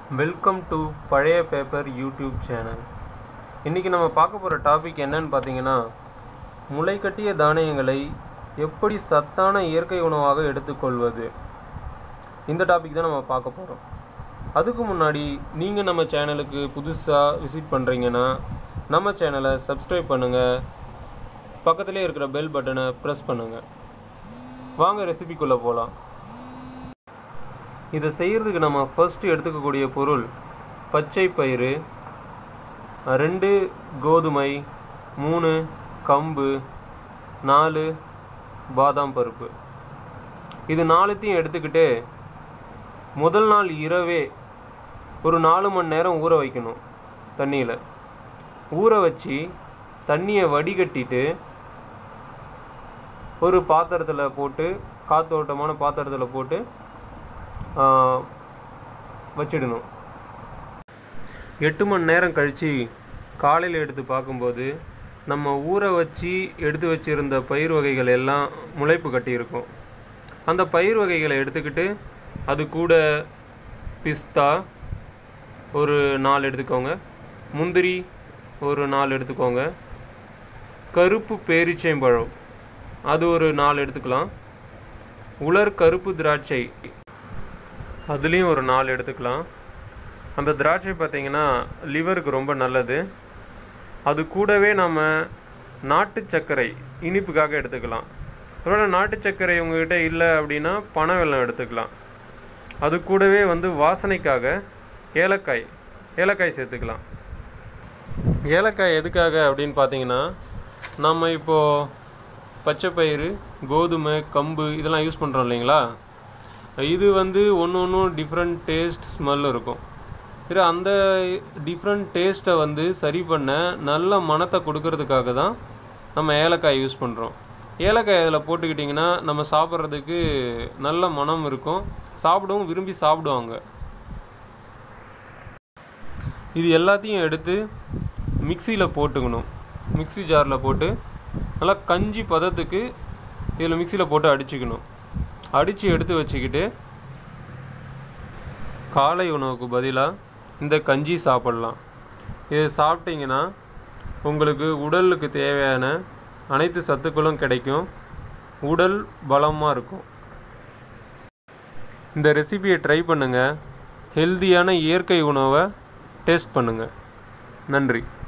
welcome to பழைய paper YouTube channel இன்றைக்கி நம்ம பார்க்க போகிற டாபிக் என்னன்னு பார்த்தீங்கன்னா முளைக்கட்டிய தானியங்களை எப்படி சத்தான இயற்கை உணவாக எடுத்துக்கொள்வது இந்த டாபிக் தான் நம்ம பார்க்க போகிறோம் அதுக்கு முன்னாடி நீங்கள் நம்ம சேனலுக்கு புதுசாக விசிட் பண்ணுறீங்கன்னா நம்ம சேனலை சப்ஸ்கிரைப் பண்ணுங்கள் பக்கத்துலேயே இருக்கிற பெல் பட்டனை ப்ரெஸ் பண்ணுங்கள் வாங்க ரெசிபிக்குள்ளே போகலாம் இதை செய்கிறதுக்கு நம்ம ஃபர்ஸ்ட் எடுத்துக்கக்கூடிய பொருள் பச்சை பயிறு ரெண்டு கோதுமை மூணு கம்பு நாலு பாதாம் பருப்பு இது நாலுத்தையும் எடுத்துக்கிட்டு முதல் நாள் இரவே ஒரு நாலு மணி நேரம் ஊற வைக்கணும் தண்ணியில் ஊற வச்சு தண்ணியை வடிகட்டிட்டு ஒரு பாத்திரத்தில் போட்டு காத்தோட்டமான பாத்திரத்தில் போட்டு ஆ, வச்சிடணும் எட்டு மணி நேரம் கழித்து காலையில் எடுத்து பார்க்கும்போது நம்ம ஊற வச்சு எடுத்து வச்சிருந்த பயிர் வகைகள் எல்லாம் முளைப்பு கட்டியிருக்கும் அந்த பயிர் வகைகளை எடுத்துக்கிட்டு அது கூட பிஸ்தா ஒரு நாலு எடுத்துக்கோங்க முந்திரி ஒரு நாலு எடுத்துக்கோங்க கருப்பு பேரிச்சைம்பழம் அது ஒரு நாலு எடுத்துக்கலாம் உலர் கருப்பு திராட்சை அதுலேயும் ஒரு நாலு எடுத்துக்கலாம் அந்த திராட்சை பார்த்தீங்கன்னா லிவருக்கு ரொம்ப நல்லது அது கூடவே நம்ம நாட்டு சர்க்கரை இனிப்புக்காக எடுத்துக்கலாம் ஒருவேளை நாட்டு சர்க்கரை உங்ககிட்ட இல்லை அப்படின்னா பனை வெல்லம் எடுத்துக்கலாம் அது கூடவே வந்து வாசனைக்காக ஏலக்காய் ஏலக்காய் சேர்த்துக்கலாம் ஏலக்காய் எதுக்காக அப்படின்னு பார்த்தீங்கன்னா நம்ம இப்போது பச்சை பயிறு கோதுமை கம்பு இதெல்லாம் யூஸ் பண்ணுறோம் இல்லைங்களா இது வந்து ஒன்று ஒன்றும் டிஃப்ரெண்ட் டேஸ்ட் ஸ்மெல் இருக்கும் சரி அந்த டிஃப்ரெண்ட் டேஸ்ட்டை வந்து சரி பண்ண நல்ல மணத்தை கொடுக்கறதுக்காக தான் நம்ம ஏலக்காய் யூஸ் பண்ணுறோம் ஏலக்காய் அதில் போட்டுக்கிட்டிங்கன்னா நம்ம சாப்பிட்றதுக்கு நல்ல மணம் இருக்கும் சாப்பிடவும் விரும்பி சாப்பிடுவாங்க இது எல்லாத்தையும் எடுத்து மிக்சியில் போட்டுக்கணும் மிக்ஸி ஜாரில் போட்டு நல்லா கஞ்சி பதத்துக்கு இதில் மிக்சியில் போட்டு அடிச்சுக்கணும் அடித்து எடுத்து வச்சுக்கிட்டு காலை உணவுக்கு பதிலாக இந்த கஞ்சி சாப்பிட்லாம் இது சாப்பிட்டீங்கன்னா உங்களுக்கு உடலுக்கு தேவையான அனைத்து சத்துக்களும் கிடைக்கும் உடல் பலமாக இருக்கும் இந்த ரெசிபியை ட்ரை பண்ணுங்கள் ஹெல்தியான இயற்கை உணவை டேஸ்ட் பண்ணுங்கள் நன்றி